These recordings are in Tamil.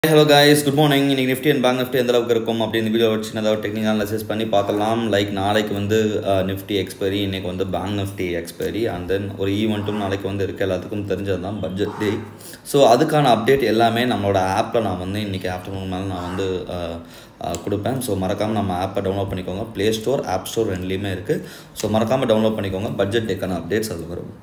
ஹலோ காய்ஸ் குட் மார்னிங் இன்னைக்கு நிஃப்டி அண்ட் பேங்க் நிஃப்டி எந்த அளவுக்கு இருக்கும் அப்படின்னு வீடியோ சின்னதாக ஒரு டெக்னிக்கல் அனலைசிஸ் பண்ணி பார்க்கலாம் லைக் நாளைக்கு வந்து நிஃப்டி எக்ஸ்பைரி இன்னைக்கு வந்து bank Nifty expiry and then ஒரு ஈவெண்ட்டும் நாளைக்கு வந்து இருக்குது எல்லாத்துக்கும் தெரிஞ்சது தான் பட்ஜெட் டே ஸோ அதுக்கான அப்டேட் எல்லாமே நம்மளோட ஆப்பில் நான் வந்து இன்றைக்கி ஆஃப்டர்நூன் மேலே நான் வந்து அஹ், அஹ், கொடுப்பேன் ஸோ மறக்காமல் நம்ம ஆப்பை டவுன்லோட் பண்ணிக்கோங்க ப்ளே ஸ்டோர் ஆப் ஸ்டோர் ரெண்டுலேயுமே இருக்குது ஸோ மறக்காமல் டவுன்லோட் பண்ணிக்கோங்க பட்ஜெட் டேக்கான அப்டேட்ஸ் அது வரும்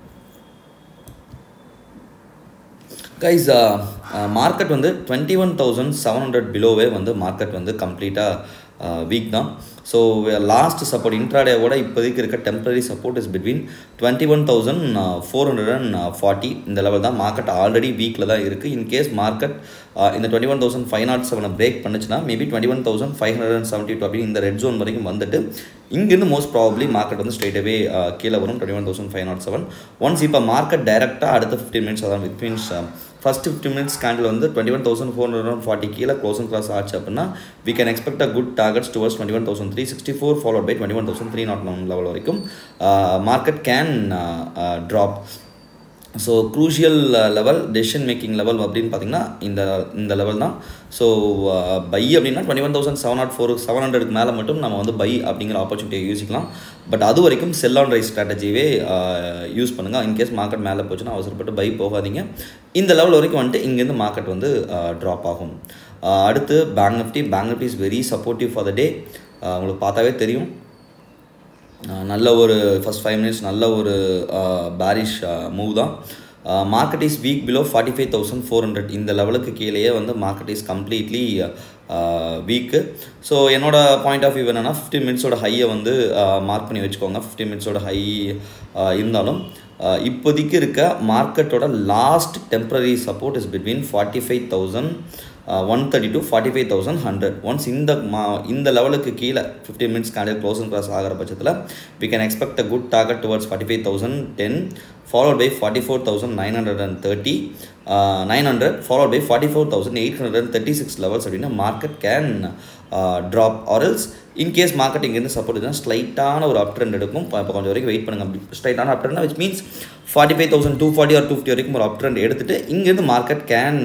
கைஸ் மார்க்கெட் வந்து twenty one thousand seven hundred பிலோவே வந்து மார்க்கெட் வந்து கம்ப்ளீட்டாக வீக் தான் ஸோ லாஸ்ட் சப்போர்ட் இன்ட்ராடேவோட இப்போதைக்கு இருக்க temporary support is between twenty one thousand four hundred and forty இந்த லெவல் தான் மார்க்கெட் ஆல்ரெடி வீக்கில் தான் இருக்குது இன்கேஸ் மார்க்கெட் இந்த twenty one thousand five naught செவனை பிரேக் பண்ணுச்சுன்னா maybe twenty one thousand five hundred and seventy two அப்படின்னு இந்த ரெட் ஜோன் வரைக்கும் வந்துட்டு இங்கேருந்து மோஸ்ட் ப்ராபப்ளி மார்க்கெட் வந்து ஸ்ட்ரெயிட்டவே கீழே வரும் twenty one thousand five naught seven once இப்போ மார்க்கெட் டைரெக்டாக அடுத்த ஃபிஃப்டீன் மினிட்ஸ் அதான் with means first fifty minutes candle வந்து twenty one thousand four hundred forty கீழே க்ளோசிங் கிளாஸ் ஆச்சு அப்படின்னா we can expect a good targets towards twenty one thousand three sixty four followed by twenty one thousand three nought one level வரைக்கும் market can drop so crucial level decision making level அப்படின்னு பார்த்தீங்கன்னா இந்த இந்த லெவல் தான் ஸோ பை அப்படின்னா twenty one thousand seven nought four seven ஹண்ட்ரடுக்கு மேலே மட்டும் நம்ம வந்து பை அப்படிங்கிற ஆப்பர்ச்சுனிட்டியை யூசிக்கலாம் பட் அது வரைக்கும் செல் ஆன் ரைஸ் ஸ்ட்ராட்டஜியே யூஸ் பண்ணுங்கள் இன்கேஸ் மார்க்கெட் மேலே போச்சுன்னா அவசரப்பட்டு பை போகாதீங்க இந்த லெவல் வரைக்கும் வந்துட்டு இங்கேருந்து மார்க்கெட் வந்து ட்ராப் ஆகும் ஆஹ் அடுத்து bank Nifty bank Nifty is very supportive for the day உங்களுக்கு பார்த்தாவே தெரியும் ஆஹ் நல்ல ஒரு ஃபஸ்ட் ஃபைவ் மினிட்ஸ் நல்ல ஒரு பேரிஷ் மூவ் தான் market is weak below forty five thousand four hundred இந்த லெவலுக்கு கீழேயே வந்து market is completely weak so என்னோட பாயிண்ட் ஆஃப் வியூ என்னென்னா ஃபிஃப்டீன் மினிட்ஸோட ஹையை வந்து மார்க் பண்ணி வச்சுக்கோங்க ஃபிஃப்டீன் மினிட்ஸோட ஹை இருந்தாலும் ஆஹ் இப்போதைக்கு இருக்க மார்க்கெட்டோட last temporary support is between forty five thousand one thirty to forty five thousand hundred once இந்த மா இந்த லெவலுக்கு கீழே fifteen minutes candle closing class ஆகிற பட்சத்தில் we can expect a good target towards forty five thousand ten followed by forty four thousand nine hundred and thirty nine hundred followed by forty four thousand eight hundred and thirty six levels அப்படின்னா market can drop ஆரல்ஸ் in case market இங்கேருந்து சப்போர்ட் தான் ஸ்லைட்டான ஒரு அப் ட்ரெண்ட் எடுக்கும் இப்போ இப்போ கொஞ்சம் வரைக்கும் வெயிட் பண்ணுங்க ஸ்ட்ரைட்டான up trend which means forty five thousand two forty or two fifty வரைக்கும் ஒரு அப் ட்ரெண்ட் எடுத்துட்டு இங்கேருந்து market can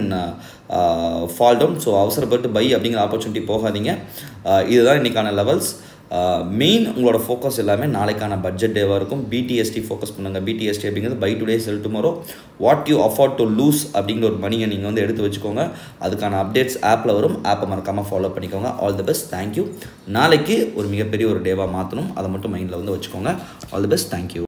fall down so அவசரப்பட்டு பை அப்படிங்கிற ஆப்பர்ச்சுனிட்டி போகாதீங்க ஆஹ் இதுதான் இன்றைக்கான லெவல்ஸ் மெயின் உங்களோட ஃபோக்கஸ் எல்லாமே நாளைக்கான பட்ஜெட் டேவாக இருக்கும் பிடிஎஸ்டி ஃபோக்கஸ் பண்ணுங்கள் பிடிஎஸ்டி அப்படிங்கிறது buy today sell tomorrow what you afford to lose அப்படிங்கிற ஒரு மணியை நீங்கள் வந்து எடுத்து வச்சுக்கோங்க அதுக்கான அப்டேட்ஸ் ஆப்பில் வரும் ஆப்பை மறக்காமல் ஃபாலோ பண்ணிக்கோங்க ஆல் தி பெஸ்ட் தேங்க்யூ நாளைக்கு ஒரு மிகப்பெரிய ஒரு டேவாக மாற்றணும் அதை மட்டும் மைண்டில் வந்து வச்சுக்கோங்க ஆல் தி பெஸ்ட் தேங்க்யூ